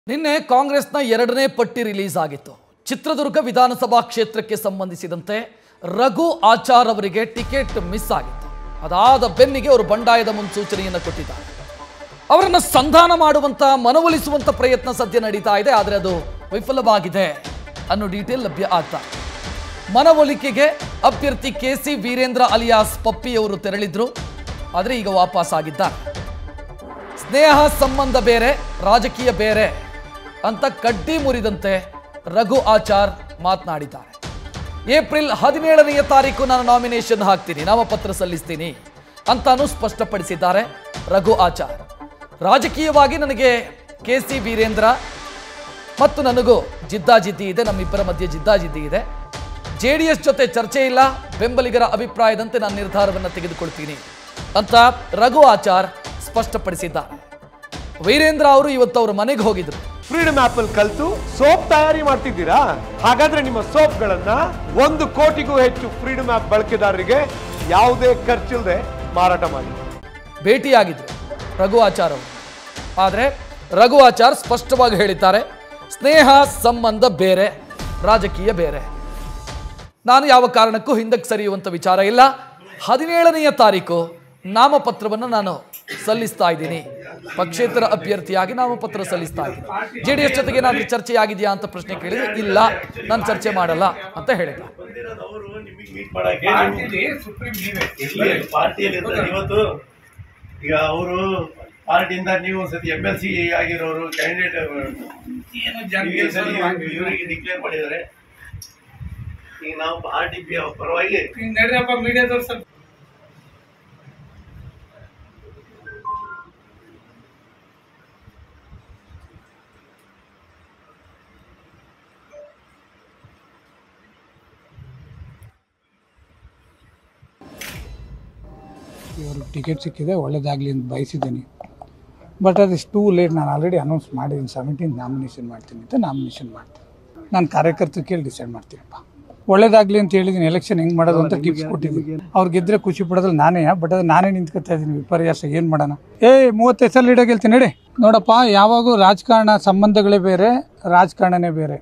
ನಿನ್ನೆ ಕಾಂಗ್ರೆಸ್ನ ಎರಡನೇ ಪಟ್ಟಿ ರಿಲೀಸ್ ಆಗಿತ್ತು ಚಿತ್ರದುರ್ಗ ವಿಧಾನಸಭಾ ಕ್ಷೇತ್ರಕ್ಕೆ ಸಂಬಂಧಿಸಿದಂತೆ ರಘು ಆಚಾರ್ ಅವರಿಗೆ ಟಿಕೆಟ್ ಮಿಸ್ ಆಗಿತ್ತು ಅದಾದ ಬೆನ್ನಿಗೆ ಅವರು ಬಂಡಾಯದ ಮುನ್ಸೂಚನೆಯನ್ನು ಕೊಟ್ಟಿದ್ದಾರೆ ಅವರನ್ನ ಸಂಧಾನ ಮಾಡುವಂತ ಮನವೊಲಿಸುವಂತ ಪ್ರಯತ್ನ ಸದ್ಯ ನಡೀತಾ ಇದೆ ಆದರೆ ಅದು ವಿಫಲವಾಗಿದೆ ಅನ್ನೋ ಡೀಟೇಲ್ ಲಭ್ಯ ಆಗ್ತಾ ಇದೆ. ಮನವೊಲಿಕೆಗೆ ಅಭ್ಯರ್ಥಿ ಕೆ ಸಿ ವೀರೇಂದ್ರ ಅಲಿಯಾಸ್ ಪಪ್ಪಿಯವರು ತೆರಳಿದ್ರು ಆದರೆ ಈಗ ವಾಪಸ್ ಆಗಿದ್ದಾರೆ ಸ್ನೇಹ ಸಂಬಂಧ ಬೇರೆ ರಾಜಕೀಯ ಬೇರೆ ಅಂತ ಕಡ್ಡಿ ಮುರಿದಂತೆ ರಘು ಆಚಾರ್ ಮಾತನಾಡಿದ್ದಾರೆ ಏಪ್ರಿಲ್ ಹದಿನೇಳನೆಯ ತಾರೀಕು ನಾನು ನಾಮಿನೇಷನ್ ಹಾಕ್ತೀನಿ ನಾಮಪತ್ರ ಸಲ್ಲಿಸ್ತೀನಿ ಅಂತಾನು ಸ್ಪಷ್ಟಪಡಿಸಿದ್ದಾರೆ ರಘು ಆಚಾರ್ ರಾಜಕೀಯವಾಗಿ ನನಗೆ ಕೆ ಸಿ ವೀರೇಂದ್ರ ಮತ್ತು ನನಗೂ ಜಿದ್ದಾಜಿದ್ದಿ ಇದೆ ನಮ್ಮಿಬ್ಬರ ಮಧ್ಯೆ ಜಿದ್ದಾಜಿದ್ದಿ ಇದೆ ಜೆ ಡಿ ಎಸ್ ಜೊತೆ ಚರ್ಚೆ ಇಲ್ಲ ಬೆಂಬಲಿಗರ ಅಭಿಪ್ರಾಯದಂತೆ ನಾನು ನಿರ್ಧಾರವನ್ನು ತೆಗೆದುಕೊಳ್ತೀನಿ ಅಂತ ರಘು ಆಚಾರ್ ಸ್ಪಷ್ಟಪಡಿಸಿದ್ದಾರೆ ವೀರೇಂದ್ರ ಅವರು ಇವತ್ತು ಅವ್ರ ಮನೆಗೆ ಹೋಗಿದ್ರು ಫ್ರೀಡಮ್ ಆಪ್ ಅಲ್ಲಿ ಕಲ್ತು ಸೋಪ್ ತಯಾರಿ ಮಾಡ್ತಿದ್ದೀರಾ ಹಾಗಾದ್ರೆ ನಿಮ್ಮ ಸೋಪ್ಗಳನ್ನ ಒಂದು ಕೋಟಿಗೂ ಹೆಚ್ಚು ಫ್ರೀಡಮ್ ಆಪ್ ಬಳಕೆದಾರರಿಗೆ ಯಾವುದೇ ಖರ್ಚಿಲ್ಲದೆ ಮಾರಾಟ ಮಾಡಿ ಭೇಟಿಯಾಗಿದ್ರು ರಘು ಆಚಾರ್ ಅವರು ಆದರೆ ರಘು ಆಚಾರ್ ಸ್ಪಷ್ಟವಾಗಿ ಹೇಳಿದ್ದಾರೆ ಸ್ನೇಹ ಸಂಬಂಧ ಬೇರೆ ರಾಜಕೀಯ ಬೇರೆ ನಾನು ಯಾವ ಕಾರಣಕ್ಕೂ ಹಿಂದಕ್ಕೆ ಸರಿಯುವಂಥ ವಿಚಾರ ಇಲ್ಲ ಹದಿನೇಳನೆಯ ತಾರೀಕು ನಾಮಪತ್ರವನ್ನು ನಾನು ಸಲ್ಲಿಸ್ತಾ ಇದ್ದೀನಿ ಪಕ್ಷೇತರ ಅಭ್ಯರ್ಥಿಯಾಗಿ ನಾಮಪತ್ರ ಸಲ್ಲಿಸ್ತಾ ಇದ್ದೀನಿ ಜೆ ಡಿ ಎಸ್ ಜೊತೆಗೆ ಏನಾದರೂ ಚರ್ಚೆ ಆಗಿದೆಯಾ ಅಂತ ಪ್ರಶ್ನೆ ಕೇಳಿದ್ರೆ ಇಲ್ಲ ನಾನು ಚರ್ಚೆ ಮಾಡಲ್ಲ ಅಂತ ಹೇಳಿದ್ದೆ ಬಂದಿರೋದವರು ನಿಮಗೆ ಮೀಟ್ ಮಾಡಕ್ಕೆ ಇಲ್ಲಿ ಪಾರ್ಟಿಯಲ್ಲಿ ಇರ್ತಾರೆ ಇವತ್ತು ಈಗ ಅವರು ಪಾರ್ಟಿಯಿಂದ ನೀವು ಒಂದ್ಸತಿ ಎಮ್ ಎಲ್ ಸಿ ಆಗಿರೋರು ಕ್ಯಾಂಡಿಡೇಟ್ ಇವರಿಗೆ ಡಿಕ್ಲೇರ್ ಮಾಡಿದ್ದಾರೆ ಈಗ ನಾವು ಪಾರ್ಟಿ ಪರವಾಗಿ ನಡ್ರಪ್ಪ ಮೀಡಿಯಾದವ್ರು ಸ್ವಲ್ಪ ಇವರು ಟಿಕೆಟ್ ಸಿಕ್ಕಿದೆ ಒಳ್ಳೇದಾಗಲಿ ಅಂತ ಬಯಸಿದ್ದೀನಿ ಬಟ್ ಅದು ಇಷ್ಟು ಟೂ ಲೇಟ್ ನಾನು ಆಲ್ರೆಡಿ ಅನೌನ್ಸ್ ಮಾಡಿದ್ದೀನಿ ಸೆವೆಂಟೀನ್ ನಾಮಿನೇಷನ್ ಮಾಡ್ತೀನಿ ಅಂತ ನಾಮಿನೇಷನ್ ಮಾಡ್ತೀನಿ ನಾನು ಕಾರ್ಯಕರ್ತರು ಕೇಳಿ ಡಿಸೈಡ್ ಮಾಡ್ತೀನಪ್ಪ ಒಳ್ಳೇದಾಗಲಿ ಅಂತ ಹೇಳಿದ್ದೀನಿ ಎಲೆಕ್ಷನ್ ಹೆಂಗೆ ಮಾಡೋದು ಅಂತ ಟಿಪ್ಸ್ ಕೊಟ್ಟಿದ್ದೀನಿ ಅವ್ರು ಗೆದ್ದರೆ ಖುಷಿ ಪಡೋದ್ರಲ್ಲಿ ನಾನೇ ಬಟ್ ಅದು ನಾನೇ ನಿಂತ್ಕೊತಾ ಇದ್ದೀನಿ ವಿಪರ್ಯಾಸ ಏನು ಮಾಡೋಣ ಏ ಮೂವತ್ತೈದು ಸಲ ಇಡೋ ಗೆಲ್ತೀನಿ ನಡಿ ನೋಡಪ್ಪ ಯಾವಾಗೂ ರಾಜಕಾರಣ ಸಂಬಂಧಗಳೇ ಬೇರೆ ರಾಜಕಾರಣನೇ ಬೇರೆ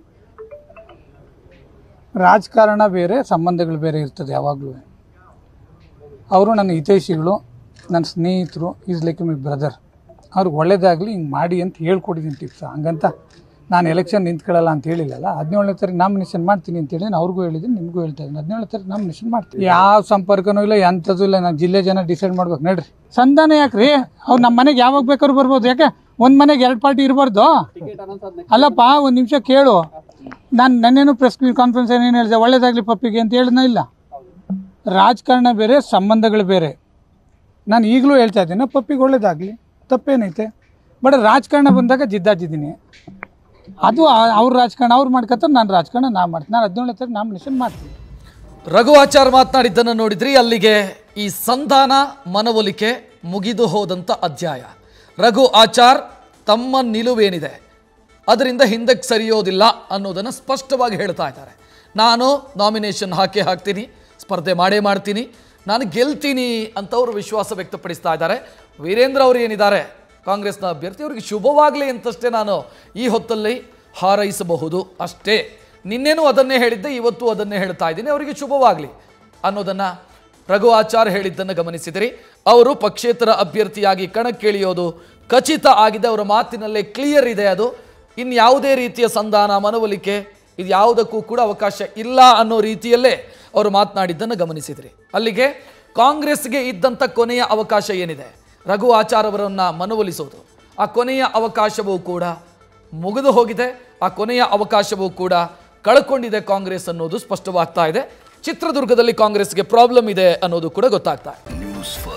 ರಾಜಕಾರಣ ಬೇರೆ ಸಂಬಂಧಗಳು ಬೇರೆ ಇರ್ತದೆ ಯಾವಾಗಲೂ ಅವರು ನನ್ನ ಹಿತೈಷಿಗಳು ನನ್ನ ಸ್ನೇಹಿತರು ಈಸ್ ಲೈಕ್ ಮೈ ಬ್ರದರ್ ಅವ್ರಿಗೆ ಒಳ್ಳೇದಾಗಲಿ ಹಿಂಗೆ ಮಾಡಿ ಅಂತ ಹೇಳ್ಕೊಟ್ಟಿದ್ದೀನಿ ಟಿಪ್ಸ್ ಹಂಗಂತ ನಾನು ಎಲೆಕ್ಷನ್ ನಿಂತ್ಕೊಳ್ಳಲ್ಲ ಅಂತ ಹೇಳಿಲ್ಲಲ್ಲ ಹದಿನೇಳನೇ ತಾರೀಕು ನಾಮಿನೇಷನ್ ಮಾಡ್ತೀನಿ ಅಂತ ಹೇಳಿ ನಾನು ಅವ್ರಿಗೂ ಹೇಳಿದ್ದೀನಿ ನಿಮಗೂ ಹೇಳ್ತಾ ಇದ್ದೀನಿ ಹದಿನೇಳನೇ ತಾರೀಕು ನಾಮಿನೇಷನ್ ಮಾಡ್ತೀನಿ ಯಾವ ಸಂಪರ್ಕನೂ ಇಲ್ಲ ಎಂಥದ್ದು ಇಲ್ಲ ನಾನು ಜಿಲ್ಲೆ ಜನ ಡಿಸೈಡ್ ಮಾಡ್ಬೇಕು ನಡ್ರಿ ಸಂಧಾನ ಯಾಕ್ರಿ ಅವ್ರು ನಮ್ಮ ಮನೆಗೆ ಯಾವಾಗ ಬೇಕಾದ್ರೂ ಬರ್ಬೋದು ಯಾಕೆ ಒಂದು ಮನೆಗೆ ಎರಡು ಪಾರ್ಟಿ ಇರಬಾರ್ದು ಅಲ್ಲಪ್ಪ ಒಂದು ನಿಮಿಷ ಕೇಳು ನಾನು ನನ್ನೇನು ಪ್ರೆಸ್ ಕಾನ್ಫರೆನ್ಸ್ ಏನೇನು ಹೇಳಿದೆ ಒಳ್ಳೇದಾಗಲಿ ಪಪ್ಪಿಗೆ ಅಂತ ಹೇಳಿದ್ನ ಇಲ್ಲ ರಾಜಕಾರಣ ಬೇರೆ ಸಂಬಂಧಗಳು ಬೇರೆ ನಾನು ಈಗಲೂ ಹೇಳ್ತಾ ಇದ್ದೀನಿ ಪಪ್ಪಿಗೆ ಒಳ್ಳೇದಾಗಲಿ ತಪ್ಪೇನೈತೆ ಬಟ್ ರಾಜಕಾರಣ ಬಂದಾಗ ಜಿದ್ದಾಜಿದ್ದೀನಿ ಅದು ಆ- ಅವ್ರ ರಾಜಕಾರಣ ಅವ್ರು ಮಾಡ್ಕೊತಾರೆ ನಾನು ರಾಜಕಾರಣ ನಾನು ಮಾಡ್ತೀನಿ ನಾನು ಹದಿನೇಳನೇ ತಾರೀಕು ನಾಮಿನೇಷನ್ ಮಾಡ್ತೀನಿ ರಘು ಆಚಾರ್ ಮಾತನಾಡಿದ್ದನ್ನು ನೋಡಿದ್ರಿ ಅಲ್ಲಿಗೆ ಈ ಸಂಧಾನ ಮನವೊಲಿಕೆ ಮುಗಿದು ಹೋದಂಥ ಅಧ್ಯಾಯ ರಘು ಆಚಾರ್ ತಮ್ಮ ನಿಲುವೇನಿದೆ ಅದರಿಂದ ಹಿಂದಕ್ಕೆ ಸರಿಯೋದಿಲ್ಲ ಅನ್ನೋದನ್ನು ಸ್ಪಷ್ಟವಾಗಿ ಹೇಳ್ತಾ ಇದ್ದಾರೆ ನಾನು ನಾಮಿನೇಷನ್ ಹಾಕಿ ಹಾಕ್ತೀನಿ ಸ್ಪರ್ಧೆ ಮಾಡೇ ಮಾಡ್ತೀನಿ ನಾನು ಗೆಲ್ತೀನಿ ಅಂತ ಅವರು ವಿಶ್ವಾಸ ವ್ಯಕ್ತಪಡಿಸ್ತಾ ಇದ್ದಾರೆ ವೀರೇಂದ್ರ ಅವರು ಏನಿದ್ದಾರೆ ಕಾಂಗ್ರೆಸ್ನ ಅಭ್ಯರ್ಥಿ ಅವರಿಗೆ ಶುಭವಾಗಲಿ ಅಂತಷ್ಟೇ ನಾನು ಈ ಹೊತ್ತಲ್ಲಿ ಹಾರೈಸಬಹುದು ಅಷ್ಟೇ ನಿನ್ನೇನೂ ಅದನ್ನೇ ಹೇಳಿದ್ದೆ ಇವತ್ತು ಅದನ್ನೇ ಹೇಳ್ತಾ ಇದ್ದೀನಿ ಅವರಿಗೆ ಶುಭವಾಗಲಿ ಅನ್ನೋದನ್ನು ರಘು ಆಚಾರ್ ಹೇಳಿದ್ದನ್ನು ಗಮನಿಸಿದಿರಿ ಅವರು ಪಕ್ಷೇತರ ಅಭ್ಯರ್ಥಿಯಾಗಿ ಕಣಕ್ಕಿಳಿಯೋದು ಖಚಿತ ಆಗಿದೆ ಅವರ ಮಾತಿನಲ್ಲೇ ಕ್ಲಿಯರ್ ಇದೆ ಅದು ಇನ್ಯಾವುದೇ ರೀತಿಯ ಸಂಧಾನ ಮನವೊಲಿಕೆ ಇದು ಯಾವುದಕ್ಕೂ ಕೂಡ ಅವಕಾಶ ಇಲ್ಲ ಅನ್ನೋ ರೀತಿಯಲ್ಲೇ ಅವರು ಮಾತನಾಡಿದ್ದನ್ನು ಗಮನಿಸಿದ್ರಿ ಅಲ್ಲಿಗೆ ಕಾಂಗ್ರೆಸ್ಗೆ ಇದ್ದಂಥ ಕೊನೆಯ ಅವಕಾಶ ಏನಿದೆ ರಘು ಆಚಾರ್ ಅವರನ್ನು ಮನವೊಲಿಸೋದು ಆ ಕೊನೆಯ ಅವಕಾಶವೂ ಕೂಡ ಮುಗಿದು ಹೋಗಿದೆ ಆ ಕೊನೆಯ ಅವಕಾಶವೂ ಕೂಡ ಕಳ್ಕೊಂಡಿದೆ ಕಾಂಗ್ರೆಸ್ ಅನ್ನೋದು ಸ್ಪಷ್ಟವಾಗ್ತಾ ಇದೆ ಚಿತ್ರದುರ್ಗದಲ್ಲಿ ಕಾಂಗ್ರೆಸ್ಗೆ ಪ್ರಾಬ್ಲಮ್ ಇದೆ ಅನ್ನೋದು ಕೂಡ ಗೊತ್ತಾಗ್ತಾ ಇದೆ ನ್ಯೂಸ್